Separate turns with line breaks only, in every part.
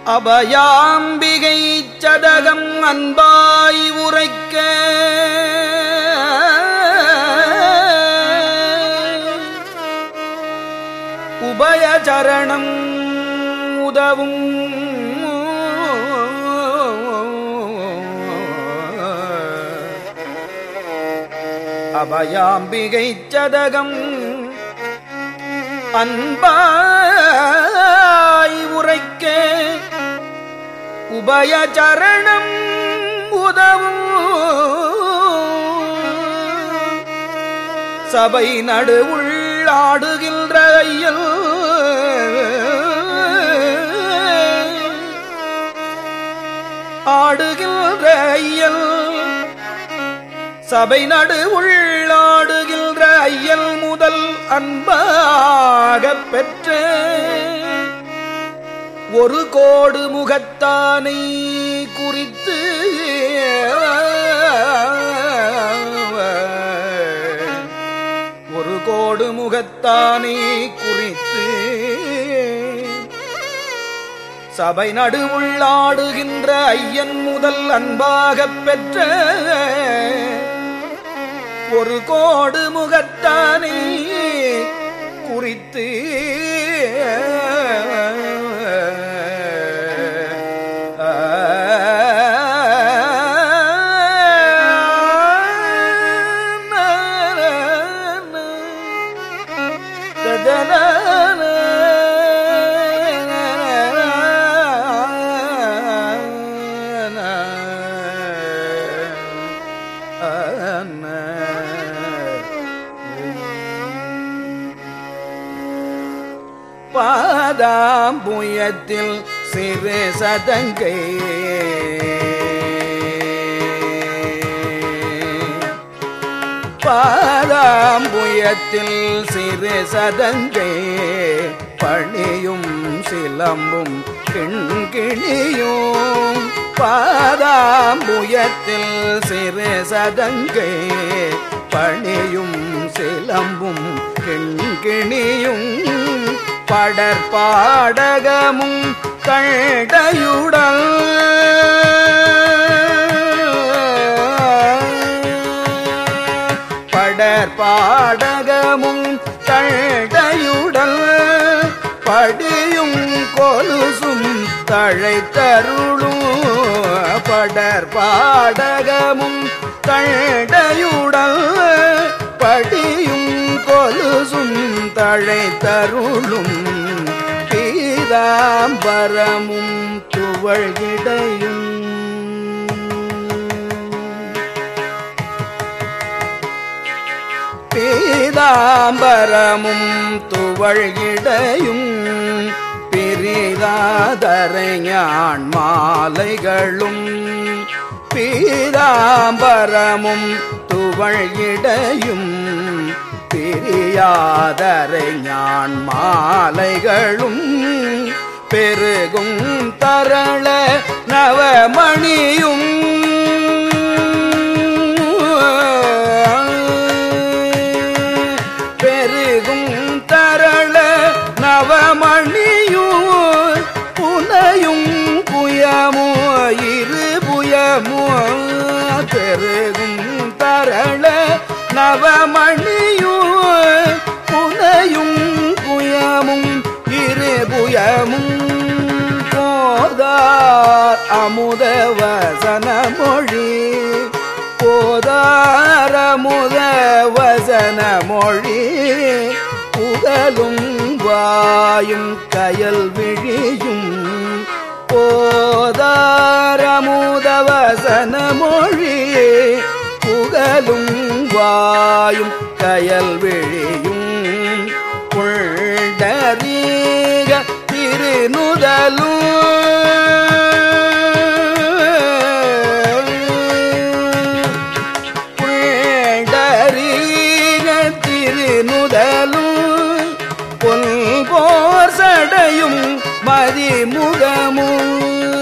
அபயாம்பிகை சதகம் அன்பாய் உரைக்க உபயச்சரணம் உதவும் அபயாம்பிகை சதகம் அன்பாய் உரைக்க உபயச்சரணம் உதவும் சபை நடுவுள் ஆடுகின்ற ஐயல் ஆடுகின்ற ஐயல் சபை நடுவுள் ஆடுகின்ற ஐயல் முதல் அன்பாகப் பெற்ற ஒரு கோடு முகத்தானை குறித்து ஒரு கோடு முகத்தானை குறித்து சபை நடுவுள்ளாடுகின்ற ஐயன் முதல் அன்பாகப் பெற்ற ஒரு கோடு முகத்தானை குறித்து பாதாம்புயத்தில் சிறு சதங்கை பாதாம்புயத்தில் சிறு சதங்கை பணியும் சிலம்பும் கிண்கிணியும் பாதாம்புயத்தில் சிறு சதங்கை பணியும் சிலம்பும் கிண்கிணியும் படற்பாடகமும் கண்டையுடல் படற்பாடகமும் கண்டையுடல் படியும் கொலுசும் தழைத்தருளும் படற்பாடகமும் கண்டையுடல் படியும் கொலுசும் தழைத்தருளும் பீதாம்பரமும் துவழ்கிடையும் பீதாம்பரமும் துவழ்கிடையும் பிரிதாதரைஞான் மாலைகளும் பீதாம்பரமும் துவழ்கிடையும் பிரியாதரை ஞான் மாலைகளும் பெருகும் தரள நவமணியும் பெருகும் தரள நவமணியும் புனையும் புயமோ இரு புயமோ பெருகும் தரள நவமணியும் புனையும் புயமும் இரு புயமும் போதார் அமுத வசன மொழி போதார் அமுத வசன மொழி புகழும் வாயும் கயல் விழியும் போதாரமுத வசன மொழி புகழும் வாயும் கயல் விழியும் புள்ளரீக திருநுதலும் புள்ளரீக திருநுதலும் பொல்போர் சடையும் மதிமுகமும்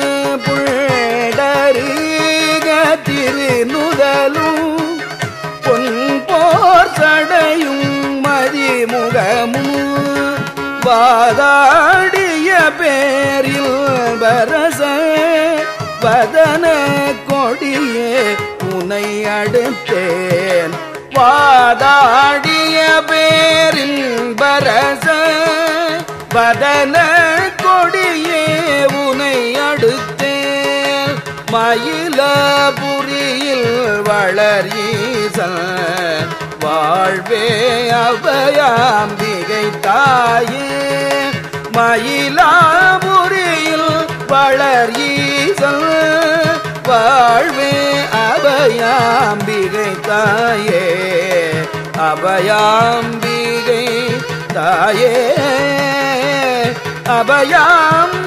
புள்ளரீக திருநுதலும் பொன்போர் சடையும் மதிமுகமும் வாதாடிய பேரில் பரச வதன கொடியே உனை அடுத்தேன் வாதாடிய பேரில் பரச வதன கொடியே உனை அடுத்தேன் மயிலபுரியில் வளர் ஈசன் வாழ்வே அபயாம்பிகை தாயே மயிலாபுரியில் வளர் ஈசன் வாழ்வே அபயாம்பிகை தாயே அபயாம்பிகை தாயே அபயாம்